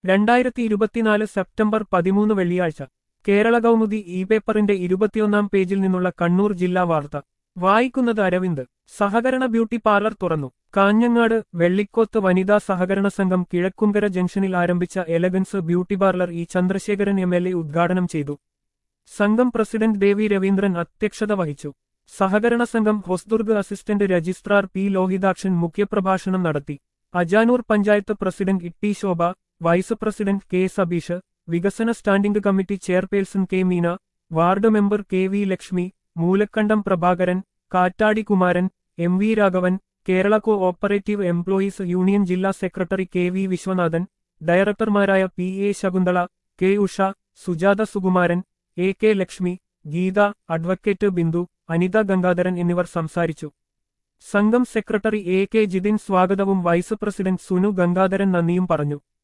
രണ്ടായിരത്തി ഇരുപത്തിനാല് സെപ്റ്റംബർ പതിമൂന്ന് വെള്ളിയാഴ്ച കേരള കൗമുദി ഇ പേപ്പറിന്റെ ഇരുപത്തിയൊന്നാം പേജിൽ നിന്നുള്ള കണ്ണൂർ ജില്ലാ വാർത്ത വായിക്കുന്നത് അരവിന്ദ് സഹകരണ ബ്യൂട്ടി പാർലർ തുറന്നു കാഞ്ഞങ്ങാട് വെള്ളിക്കോത്ത് വനിതാ സഹകരണ സംഘം കിഴക്കുംകര ജംഗ്ഷനിൽ ആരംഭിച്ച Elegance beauty parlour E Chandrasekharan M L A ഉദ്ഘാടനം ചെയ്തു സംഘം പ്രസിഡന്റ് ദേവി രവീന്ദ്രൻ അധ്യക്ഷത വഹിച്ചു സഹകരണ സംഘം Hosdurg assistant registrar P Lohithakshan മുഖ്യപ്രഭാഷണം നടത്തി Ajanur panchayat president Itty Shobha vice president K Sabeesh വികസന standing committee chairperson K Meena ward member K V Lakshmi Moolakkandam Prabhakaran Kattadi Kumaran M V Raghavan Kerala cooperative employees union ജില്ലാ സെക്രട്ടറി കെ വി വിശ്വനാഥൻ ഡയറക്ടർമാരായ P A Shakunthala K Usha Sujatha Sukumaran A K Lakshmi Geetha advocate Bindu Anitha Gangadharan എന്നിവർ സംസാരിച്ചു സംഘം സെക്രട്ടറി എ കെ ജിതിൻ സ്വാഗതവും vice president Sunu Gangadharan നന്ദിയും പറഞ്ഞു